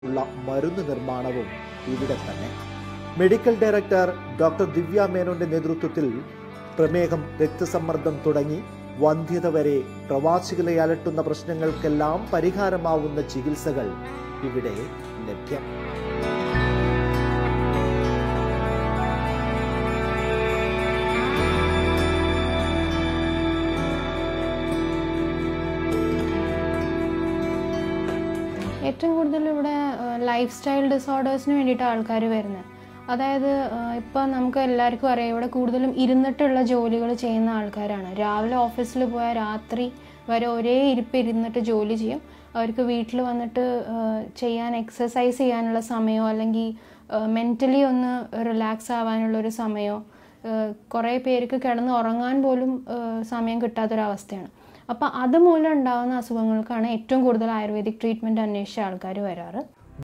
ഉള്ള മരുന്ന് നിർമ്മാണവും ഇവിടെ തന്നെ മെഡിക്കൽ ഡയറക്ടർ ഡോക്ടർ ദിവ്യ മേനോന്റെ നേതൃത്വത്തിൽ പ്രമേഹം രക്തസമ്മർദ്ദം തുടങ്ങി വന്ധ്യത വരെ പ്രവാസികളെ അലട്ടുന്ന പ്രശ്നങ്ങൾക്കെല്ലാം പരിഹാരമാവുന്ന ചികിത്സകൾ ഇവിടെ ലഭ്യം ഏറ്റവും കൂടുതൽ ഇവിടെ ലൈഫ് സ്റ്റൈൽ ഡിസോർഡേഴ്സിന് വേണ്ടിയിട്ട് ആൾക്കാർ വരുന്നത് അതായത് ഇപ്പം നമുക്ക് എല്ലാവർക്കും അറിയാം ഇവിടെ കൂടുതലും ഇരുന്നിട്ടുള്ള ജോലികൾ ചെയ്യുന്ന ആൾക്കാരാണ് രാവിലെ ഓഫീസിൽ പോയാൽ രാത്രി വരെ ഒരേ ഇരിപ്പ് ഇരുന്നിട്ട് ജോലി ചെയ്യും അവർക്ക് വീട്ടിൽ വന്നിട്ട് ആ, ചെയ്യാൻ എക്സസൈസ് ചെയ്യാനുള്ള സമയമോ അല്ലെങ്കിൽ മെൻ്റലി ഒന്ന് റിലാക്സ് ആവാനുള്ള ഒരു സമയമോ കുറേ പേർക്ക് കിടന്ന് ഉറങ്ങാൻ പോലും ആ, സമയം കിട്ടാത്തൊരവസ്ഥയാണ് അപ്പോൾ അതുമൂലം ഉണ്ടാകുന്ന അസുഖങ്ങൾക്കാണ് ഏറ്റവും കൂടുതൽ ആയുർവേദിക് ട്രീറ്റ്മെൻറ്റ് അന്വേഷിച്ച ആൾക്കാർ വരാറ്